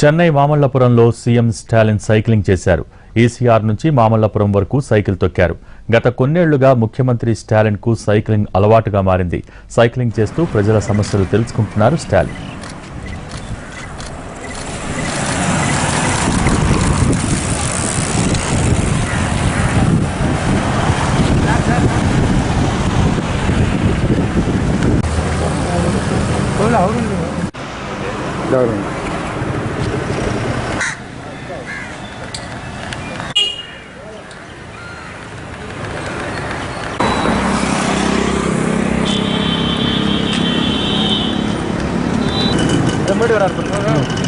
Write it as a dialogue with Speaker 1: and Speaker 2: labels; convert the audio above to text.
Speaker 1: చెన్నై మామల్లపురంలో CM Stalin cycling చేశారు ECR నుంచి మామల్లపురం వరకు సైకిల్ తొక్కారు గత కొన్నేళ్లుగా ముఖ్యమంత్రి స్టాలిన్ కు సైక్లింగ్ అలవాటుగా మారింది సైక్లింగ్ చేస్తూ ప్రజల సమస్యలు తెలుసుకుంటున్నారు స్టాలిన్
Speaker 2: వెంబడి రారు